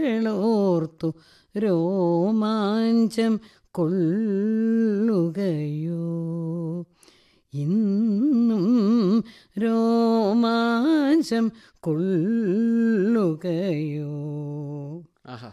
ഓർത്തു രോമാഞ്ചം കൊള്ളുകയോ ഇന്നും രോമാഞ്ചം കൊള്ളുകയോ ആഹാ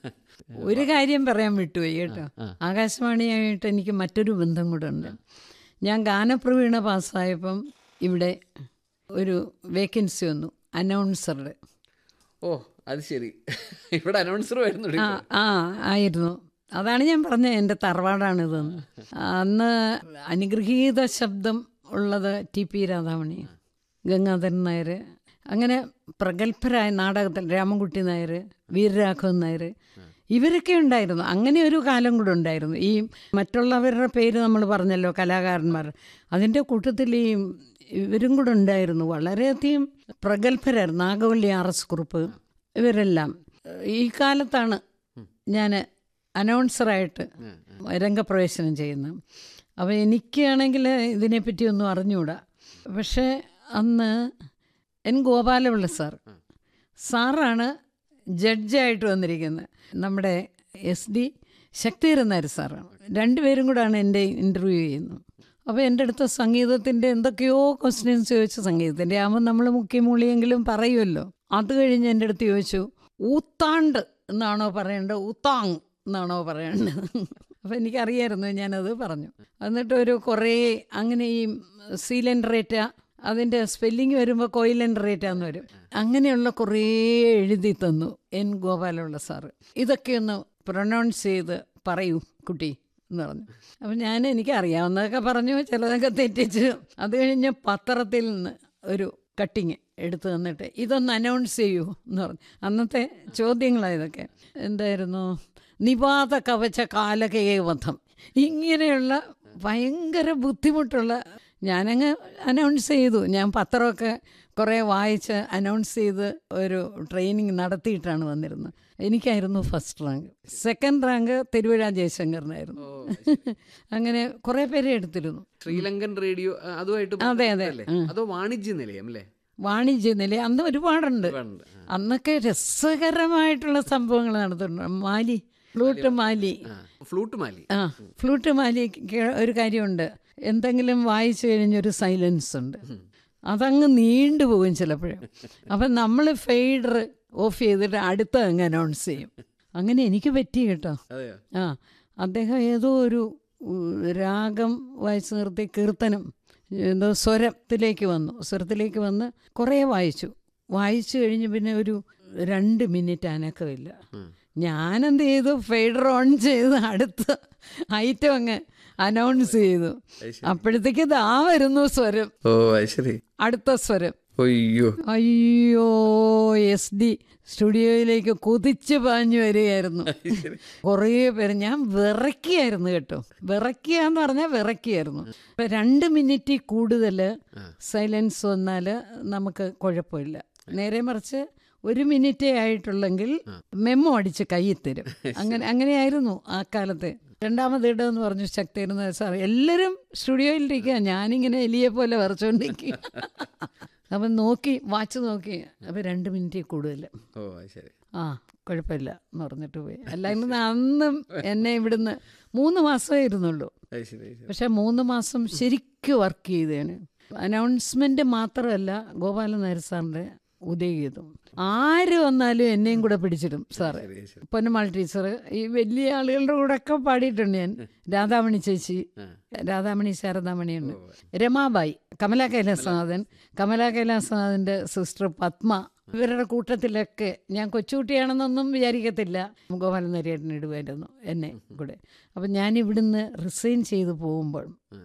ഒരു കാര്യം പറയാൻ വിട്ടുപോയി കേട്ടോ ആ. ആകാശവാണിയായിട്ട് എനിക്ക് മറ്റൊരു ബന്ധം കൂടെ ഉണ്ട് ഞാൻ ഗാനപ്രവീണ പാസ്സായപ്പം ഇവിടെ ഒരു വേക്കൻസി വന്നു അനൗൺസറുടെ ഓ അത് ശരി ഇവിടെ അനൗൺസർ വരുന്നുണ്ട് ആ ആ ആയിരുന്നു അതാണ് ഞാൻ പറഞ്ഞത് എൻ്റെ തറവാടാണിതെന്ന് അന്ന് അനുഗ്രഹീത ശബ്ദം ഉള്ളത് ടി പി രാധാമണി ഗംഗാധരൻ നായർ അങ്ങനെ പ്രഗത്ഭരായ നാടകത്തിൽ രാമൻകുട്ടി നായർ വീരരാഘവൻ നായർ ഇവരൊക്കെ ഉണ്ടായിരുന്നു അങ്ങനെ ഒരു കാലം കൂടെ ഉണ്ടായിരുന്നു ഈ മറ്റുള്ളവരുടെ പേര് നമ്മൾ പറഞ്ഞല്ലോ കലാകാരന്മാർ അതിൻ്റെ കൂട്ടത്തിൽ ഈ ഇവരും കൂടെ ഉണ്ടായിരുന്നു വളരെയധികം പ്രഗത്ഭരായിരുന്നു നാഗവല്ലി ആർ എസ് കുറുപ്പ് ഇവരെല്ലാം ഈ കാലത്താണ് ഞാൻ അനൗൺസറായിട്ട് രംഗപ്രവേശനം ചെയ്യുന്നത് അപ്പോൾ എനിക്കാണെങ്കിൽ ഇതിനെപ്പറ്റി ഒന്നും അറിഞ്ഞുകൂടാ പക്ഷേ അന്ന് എൻ ഗോപാലപിള്ള സാർ സാറാണ് ജഡ്ജായിട്ട് വന്നിരിക്കുന്നത് നമ്മുടെ എസ് ഡി ശക്തിധരൻ നായർ സാറാണ് രണ്ടുപേരും കൂടാണ് എൻ്റെ ഇൻ്റർവ്യൂ ചെയ്യുന്നത് അപ്പോൾ എൻ്റെ അടുത്ത് സംഗീതത്തിൻ്റെ എന്തൊക്കെയോ ക്വസ്റ്റ്യൻസ് ചോദിച്ചു സംഗീതത്തിൻ്റെ ആകുമ്പോൾ നമ്മൾ മുക്കിമൂളിയെങ്കിലും പറയുമല്ലോ അത് കഴിഞ്ഞ് എൻ്റെ അടുത്ത് ചോദിച്ചു ഊത്താണ്ട് എന്നാണോ പറയേണ്ടത് ഊത്താങ് എന്നാണോ പറയേണ്ടത് അപ്പോൾ എനിക്കറിയായിരുന്നു ഞാനത് പറഞ്ഞു എന്നിട്ട് ഒരു കുറേ അങ്ങനെ ഈ സീലൻഡറേറ്റ അതിൻ്റെ സ്പെല്ലിങ് വരുമ്പോൾ കോയിലൻഡറേറ്റാന്ന് വരും അങ്ങനെയുള്ള കുറേ എഴുതി തന്നു എൻ ഗോപാലുള്ള സാറ് ഇതൊക്കെ ഒന്ന് പ്രൊനൗൺസ് ചെയ്ത് പറയൂ കുട്ടി എന്ന് പറഞ്ഞു അപ്പം ഞാൻ എനിക്ക് അറിയാവുന്നതൊക്കെ പറഞ്ഞു ചിലതൊക്കെ തെറ്റിച്ച് അത് കഴിഞ്ഞ് പത്രത്തിൽ നിന്ന് ഒരു കട്ടിങ് എടുത്തു തന്നിട്ട് ഇതൊന്ന് അനൗൺസ് ചെയ്യൂ എന്ന് പറഞ്ഞു അന്നത്തെ ചോദ്യങ്ങളായതൊക്കെ എന്തായിരുന്നു നിവാത കവച കാലകയെ വധം ഇങ്ങനെയുള്ള ഭയങ്കര ബുദ്ധിമുട്ടുള്ള ഞാനങ്ങ് അനൗൺസ് ചെയ്തു ഞാൻ പത്രമൊക്കെ കുറേ വായിച്ച് അനൗൺസ് ചെയ്ത് ഒരു ട്രെയിനിങ് നടത്തിയിട്ടാണ് വന്നിരുന്നത് എനിക്കായിരുന്നു first rank second rank Thiruvizha ജയശങ്കറിനായിരുന്നു അങ്ങനെ കുറേ പേരെ എടുത്തിരുന്നു ശ്രീലങ്കൻ റേഡിയോ ആ, അതുമായിട്ട് അതെ, അതെ. ബന്ധപ്പെട്ടല്ലേ? അതോ വാണിജ്യ നിലയം അല്ലേ വാണിജ്യ നില അന്ന് ഒരുപാടുണ്ട് വേണ്ട. ആ. അന്നൊക്കെ രസകരമായിട്ടുള്ള സംഭവങ്ങൾ നടത്തുന്നുണ്ട് മാലി ഫ്ലൂട്ട് മാലി ആ, ഫ്ലൂട്ട് മാലി ആ ഫ്ലൂട്ട് മാലി കേ- ഒരു കാര്യമുണ്ട് എന്തെങ്കിലും വായിച്ചു കഴിഞ്ഞൊരു സൈലൻസ് ഉണ്ട് അതങ്ങ് നീണ്ടുപോകും ചിലപ്പോഴും അപ്പം നമ്മൾ ഫെയ്ഡർ ഓഫ് ചെയ്തിട്ട് അടുത്ത അങ്ങ് അനൗൺസ് ചെയ്യും അങ്ങനെ എനിക്ക് പറ്റി കേട്ടോ അതെയോ ആ അദ്ദേഹം ഏതോ ഒരു ഉം, രാഗം വായിച്ചു നിർത്തി കീർത്തനം എന്തോ സ്വരത്തിലേക്ക് വന്നു സ്വരത്തിലേക്ക് വന്ന് കുറേ വായിച്ചു വായിച്ചു കഴിഞ്ഞ് പിന്നെ ഒരു രണ്ട് മിനിറ്റ് അനക്കമില്ല ഞാനെന്ത് ചെയ്തു ഫെയ്ഡർ ഓൺ ചെയ്ത് അടുത്ത ഐറ്റം അങ്ങ് അനൗൺസ് ചെയ്തു അപ്പോഴത്തേക്ക് ദാ വരുന്നു സ്വരം ഓ അത് ശരി അടുത്ത സ്വരം അയ്യോ അയ്യോ എസ് ഡി സ്റ്റുഡിയോയിലേക്ക് കുതിച്ചു പാഞ്ഞു വരികയായിരുന്നു കുറേ പേര് ഞാൻ വിറക്കിയായിരുന്നു കേട്ടോ വിറക്കുക എന്ന് പറഞ്ഞാൽ വിറക്കിയായിരുന്നു ഇപ്പൊ രണ്ട് മിനിറ്റിൽ കൂടുതൽ സൈലൻസ് വന്നാൽ നമുക്ക് കുഴപ്പമില്ല നേരെ മറിച്ച് ഒരു മിനിറ്റേ ആയിട്ടുള്ളെങ്കിൽ മെമ്മോ അടിച്ച് കയ്യിൽ തരും അങ്ങനെ അങ്ങനെയായിരുന്നു ആ കാലത്ത് രണ്ടാമത് ഇടമെന്ന് പറഞ്ഞു ശക്തിയിരുന്ന സാർ എല്ലാവരും സ്റ്റുഡിയോയിലിരിക്കുക ഞാനിങ്ങനെ എലിയെ പോലെ വരച്ചുകൊണ്ടിരിക്കുക അപ്പം നോക്കി വാച്ച് നോക്കി അപ്പം രണ്ട് മിനിറ്റിൽ കൂടുതൽ ഓ അത് ശരി ആ കുഴപ്പമില്ല എന്ന് പറഞ്ഞിട്ട് പോയി അല്ലെങ്കിൽ അന്നും എന്നെ ഇവിടുന്ന് മൂന്ന് മാസമേ ഇരുന്നുള്ളൂ അത് ശരി അത് ശരി. പക്ഷെ മൂന്ന് മാസം ശരിക്കും വർക്ക് ചെയ്തേന് അനൗൺസ്മെന്റ് മാത്രമല്ല ഗോപാലൻ നായർ സാറിന്റെ ഉദയഗീതം ആര് വന്നാലും എന്നെയും കൂടെ പിടിച്ചിടും സാറ് ശരി, ശരി. പൊന്നമാൾ ടീച്ചർ ഈ വലിയ ആളുകളുടെ കൂടെ ഒക്കെ പാടിയിട്ടുണ്ട് ഞാൻ രാധാമണി ചേച്ചി രാധാമണി ശാരദാമണിയുണ്ട് രമാബായി കമല കൈലാസനാഥൻ കമല കൈലാസനാഥൻ്റെ സിസ്റ്റർ പത്മ ഇവരുടെ കൂട്ടത്തിലൊക്കെ ഞാൻ കൊച്ചുകുട്ടിയാണെന്നൊന്നും വിചാരിക്കത്തില്ല ഗോപാലൻ നരിയേട്ടൻ ഇടുമായിരുന്നു എന്നെ കൂടെ അപ്പം ഞാൻ ഇവിടുന്ന് റിസൈൻ ചെയ്ത് പോകുമ്പോൾ